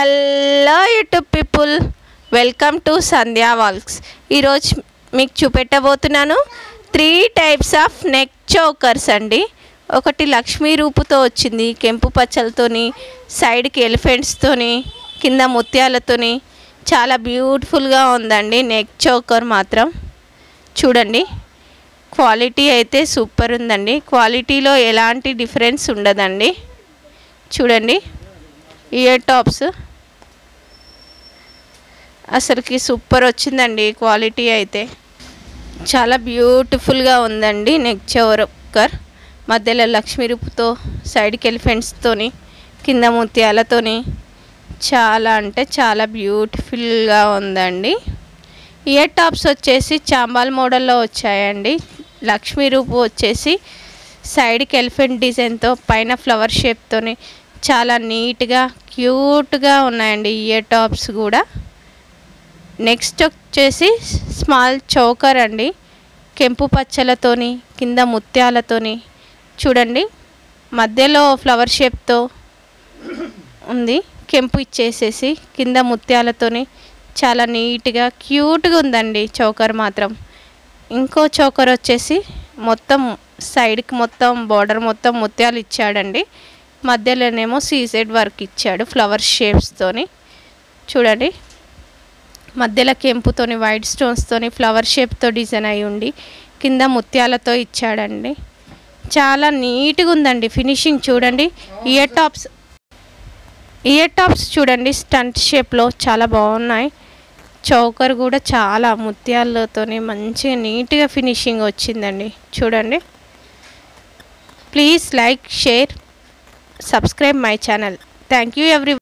hello YouTube people welcome to Sandhya vlogs ఈరోజు మీకు చూపెట్టబోతున్నాను three types of neck chokers అండి ఒకటి లక్ష్మీ రూపుతో వచ్చింది కెంపు పచ్చలతోని సైడ్కి ఎలిఫెంట్స్తోని కింద ముత్యాలతోని చాలా బ్యూటిఫుల్గా ఉందండి నెక్ చోకర్ మాత్రం చూడండి క్వాలిటీ అయితే సూపర్ ఉందండి క్వాలిటీలో ఎలాంటి డిఫరెన్స్ ఉండదండి చూడండి ఇయర్ టాప్స్ అసలుకి సూపర్ వచ్చిందండి క్వాలిటీ అయితే చాలా బ్యూటిఫుల్గా ఉందండి నెక్ చౌరకర్ మధ్యలో లక్ష్మీ రూపుతో సైడ్కి ఎలిఫెంట్స్తోని కింద ముత్యాలతోని చాలా అంటే చాలా బ్యూటిఫుల్గా ఉందండి ఇయర్ టాప్స్ వచ్చేసి చాంబాల్ మోడల్లో వచ్చాయండి లక్ష్మీ రూపు వచ్చేసి సైడ్కి ఎలిఫెంట్ డిజైన్తో పైన ఫ్లవర్ షేప్తోని చాలా నీట్గా క్యూట్గా ఉన్నాయండి ఇయర్ టాప్స్ కూడా నెక్స్ట్ వచ్చేసి స్మాల్ చౌకర్ అండి కెంపు పచ్చలతోని కింద ముత్యాలతోని చూడండి మధ్యలో ఫ్లవర్ షేప్తో ఉంది కెంపు ఇచ్చేసేసి కింద ముత్యాలతోని చాలా నీట్గా క్యూట్గా ఉందండి చౌకర్ మాత్రం ఇంకో చౌకర్ వచ్చేసి మొత్తం సైడ్కి మొత్తం బార్డర్ మొత్తం ముత్యాలు ఇచ్చాడండి మధ్యలోనేమో సీజెడ్ వర్క్ ఇచ్చాడు ఫ్లవర్ షేప్స్తోని చూడండి మధ్యలో కెంపుతోని వైట్ స్టోన్స్తోని ఫ్లవర్ షేప్తో డిజైన్ అయి ఉండి కింద ముత్యాలతో ఇచ్చాడండి చాలా నీట్గా ఉందండి ఫినిషింగ్ చూడండి ఇయర్ టాప్స్ ఇయర్ టాప్స్ చూడండి స్టంట్ షేప్లో చాలా బాగున్నాయి చౌకర్ కూడా చాలా ముత్యాలతోని మంచిగా నీట్గా ఫినిషింగ్ వచ్చిందండి చూడండి please like share subscribe my channel thank you every